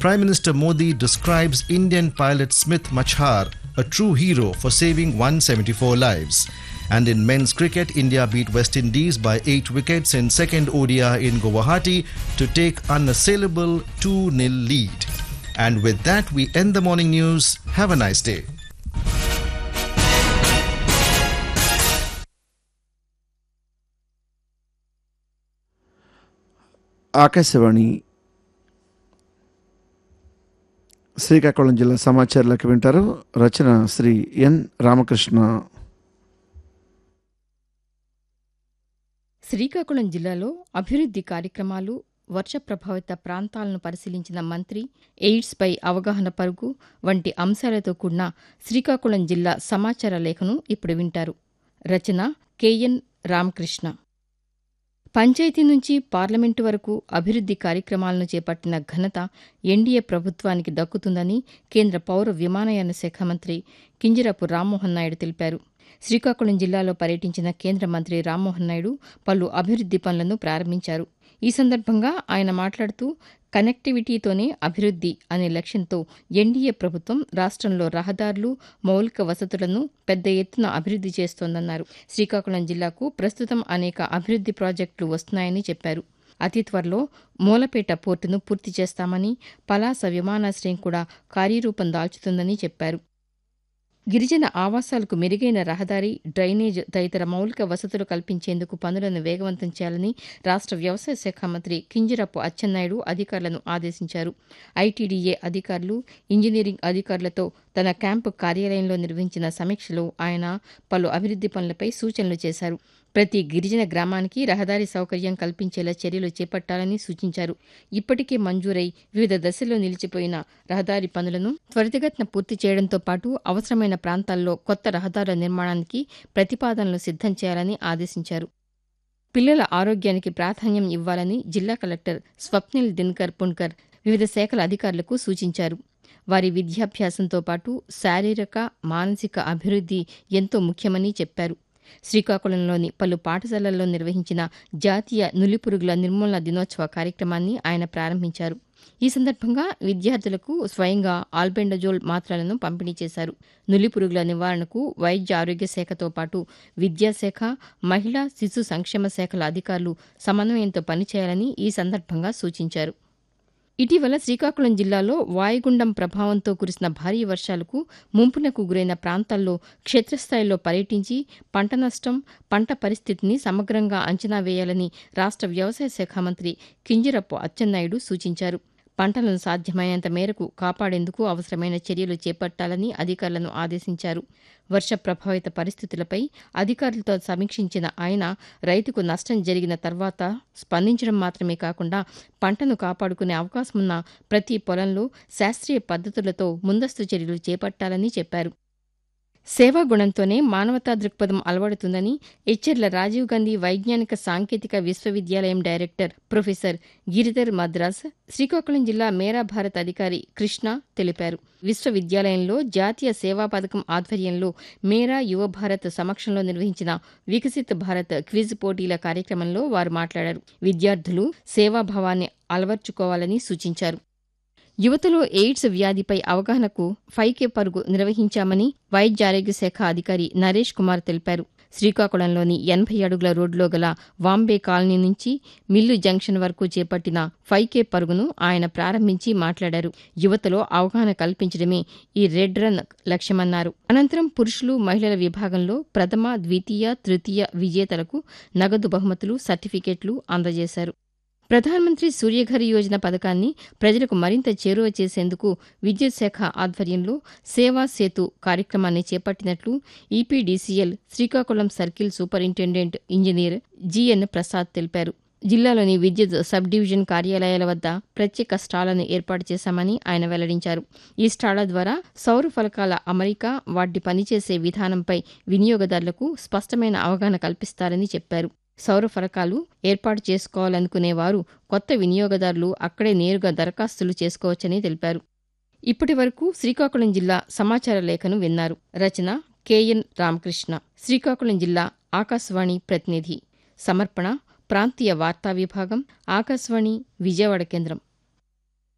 Prime Minister Modi describes Indian pilot Smith Machhar a true hero for saving 174 lives. And in men's cricket, India beat West Indies by 8 wickets in second ODI in Guwahati to take unassailable 2-0 lead. And with that, we end the morning news. Have a nice day. Akashvani Srikakulam జిల్లా సమాచారాలకు వింటారు రచన శ్రీ ఎన్ రామకృష్ణ శ్రీకాకుళం జిల్లాలో అభివృద్ది కార్యక్రమాలు వర్ష ప్రభావిత ప్రాంతాలను పరిశీలించిన మంత్రి ఎయిడ్స్పై అవగాహన పరుగు వంటి అంశాలతో కూడిన శ్రీకాకుళం జిల్లా సమాచార లేఖను ఇప్పుడు వింటారు రచన కెఎన్ రామకృష్ణ పంచాయతీ నుంచి పార్లమెంటు వరకు అభివృద్ది కార్యక్రమాలను చేపట్టిన ఘనత ఎన్డీఏ ప్రభుత్వానికి దక్కుతుందని కేంద్ర పౌర విమానయాన శాఖ మంత్రి కింజరాపు రామ్మోహన్ నాయుడు తెలిపారు శ్రీకాకుళం జిల్లాలో పర్యటించిన కేంద్ర మంత్రి రామ్మోహన్ నాయుడు పలు అభివృద్ది పనులను ప్రారంభించారు ఈ సందర్భంగా ఆయన మాట్లాడుతూ కనెక్టివిటీతోనే అభివృద్ది అనే లక్ష్యంతో ఎన్డీఏ ప్రభుత్వం రాష్ట్రంలో రహదారులు మౌలిక వసతులను పెద్ద ఎత్తున అభివృద్ది చేస్తోందన్నారు శ్రీకాకుళం జిల్లాకు ప్రస్తుతం అనేక అభివృద్ది ప్రాజెక్టులు వస్తున్నాయని చెప్పారు అతి త్వరలో మూలపేట పోర్టును పూర్తి చేస్తామని పలాస విమానాశ్రయం కూడా కార్యరూపం దాల్చుతుందని చెప్పారు గిరిజన ఆవాసాలకు మెరుగైన రహదారి డ్రైనేజ్ తదితర మౌలిక వసతులు కల్పించేందుకు పనులను వేగవంతం చేయాలని రాష్ట్ర వ్యవసాయ శాఖ మంత్రి కింజరపు అచ్చెన్నాయుడు అధికారులను ఆదేశించారు ఐటీడీఏ అధికారులు ఇంజనీరింగ్ అధికారులతో తన క్యాంపు కార్యాలయంలో నిర్వహించిన సమీక్షలో ఆయన పలు అభివృద్ది పనులపై సూచనలు చేశారు ప్రతి గిరిజన గ్రామానికి రహదారి సౌకర్యం కల్పించేలా చర్యలు చేపట్టాలని సూచించారు ఇప్పటికే మంజూరై వివిధ దశల్లో నిలిచిపోయిన రహదారి పనులను త్వరితగతిన పూర్తి చేయడంతో పాటు అవసరమైన ప్రాంతాల్లో కొత్త రహదారుల నిర్మాణానికి ప్రతిపాదనలు సిద్దం చేయాలని ఆదేశించారు పిల్లల ఆరోగ్యానికి ప్రాధాన్యం ఇవ్వాలని జిల్లా కలెక్టర్ స్వప్నిల్ దినకర్ పుణ్కర్ వివిధ శాఖల అధికారులకు సూచించారు వారి విద్యాభ్యాసంతో పాటు శారీరక మానసిక అభివృద్ది ఎంతో ముఖ్యమని చెప్పారు శ్రీకాకుళంలోని పలు పాఠశాలల్లో నిర్వహించిన జాతీయ నులిపురుగుల నిర్మూలన దినోత్సవ కార్యక్రమాన్ని ఆయన ప్రారంభించారు ఈ సందర్భంగా విద్యార్థులకు స్వయంగా ఆల్బెండజోల్ మాత్రలను పంపిణీ చేశారు నులిపురుగుల నివారణకు వైద్య ఆరోగ్య శాఖతో పాటు విద్యాశాఖ మహిళా శిశు సంక్షేమ శాఖల అధికారులు సమన్వయంతో పనిచేయాలని ఈ సందర్భంగా సూచించారు ఇటీవల శ్రీకాకుళం జిల్లాలో వాయుగుండం ప్రభావంతో కురిసిన భారీ వర్షాలకు ముంపునకు గురైన ప్రాంతాల్లో క్షేత్రస్థాయిలో పర్యటించి పంట నష్టం పంట పరిస్థితిని సమగ్రంగా అంచనా వేయాలని రాష్ట్ర వ్యవసాయ శాఖ మంత్రి కింజరపు అచ్చెన్నాయుడు సూచించారు పంటలను సాధ్యమైనంత మేరకు కాపాడేందుకు అవసరమైన చర్యలు చేపట్టాలని అధికారులను ఆదేశించారు వర్ష ప్రభావిత పరిస్థితులపై అధికారులతో సమీక్షించిన ఆయన రైతుకు నష్టం జరిగిన తర్వాత స్పందించడం మాత్రమే కాకుండా పంటను కాపాడుకునే అవకాశమున్న ప్రతి పొలంలో శాస్త్రీయ పద్ధతులతో ముందస్తు చర్యలు చేపట్టాలని చెప్పారు సేవా గుణంతోనే మానవతా దృక్పథం అలవడుతుందని ఎచ్చెర్ల రాజీవ్ గాంధీ వైజ్ఞానిక సాంకేతిక విశ్వవిద్యాలయం డైరెక్టర్ ప్రొఫెసర్ గిరిధర్ మద్రాస్ శ్రీకాకుళం జిల్లా మేరా భారత్ అధికారి కృష్ణ తెలిపారు విశ్వవిద్యాలయంలో జాతీయ సేవా పథకం ఆధ్వర్యంలో మేరా యువ భారత్ సమక్షంలో నిర్వహించిన వికసిత్ భారత్ క్విజ్ పోటీల కార్యక్రమంలో వారు మాట్లాడారు విద్యార్థులు సేవాభావాన్ని అలవర్చుకోవాలని సూచించారు యువతలో ఎయిడ్స్ వ్యాధిపై అవగాహనకు ఫైకే పరుగు నిర్వహించామని వైద్య ఆరోగ్య శాఖ అధికారి నరేష్ కుమార్ తెలిపారు శ్రీకాకుళంలోని ఎనభై అడుగుల రోడ్లో గల వాంబే కాలనీ నుంచి మిల్లు జంక్షన్ వరకు చేపట్టిన ఫైకే పరుగును ఆయన ప్రారంభించి మాట్లాడారు యువతలో అవగాహన కల్పించడమే ఈ రెడ్ రన్ లక్ష్యమన్నారు అనంతరం పురుషులు మహిళల విభాగంలో ప్రథమ ద్వితీయ తృతీయ విజేతలకు నగదు బహుమతులు సర్టిఫికెట్లు అందజేశారు ప్రధానమంత్రి సూర్యఘర్ యోజన పథకాన్ని ప్రజలకు మరింత చేరువ చేసేందుకు విద్యుత్ శాఖ ఆధ్వర్యంలో సేవా సేతు కార్యక్రమాన్ని చేపట్టినట్లు EPDCL Srikakulam circle superintendent engineer GN Prasad తెలిపారు జిల్లాలోని విద్యుత్ సబ్ డివిజన్ కార్యాలయాల వద్ద ప్రత్యేక స్టాళ్లను ఏర్పాటు చేశామని ఆయన వెల్లడించారు ఈ స్టాళ్ల ద్వారా సౌర ఫలకాల అమరిక వాటి పనిచేసే విధానంపై వినియోగదారులకు స్పష్టమైన అవగాహన కల్పిస్తారని చెప్పారు సౌర ఫలకాలు ఏర్పాటు చేసుకోవాలనుకునేవారు కొత్త వినియోగదారులు అక్కడే నేరుగా దరఖాస్తులు చేసుకోవచ్చని తెలిపారు ఇప్పటి వరకు శ్రీకాకుళం జిల్లా సమాచార లేఖను విన్నారు రచన కెఎన్ రామకృష్ణ శ్రీకాకుళం జిల్లా ఆకాశవాణి ప్రతినిధి సమర్పణ ప్రాంతీయ వార్తా విభాగం ఆకాశవాణి విజయవాడ కేంద్రం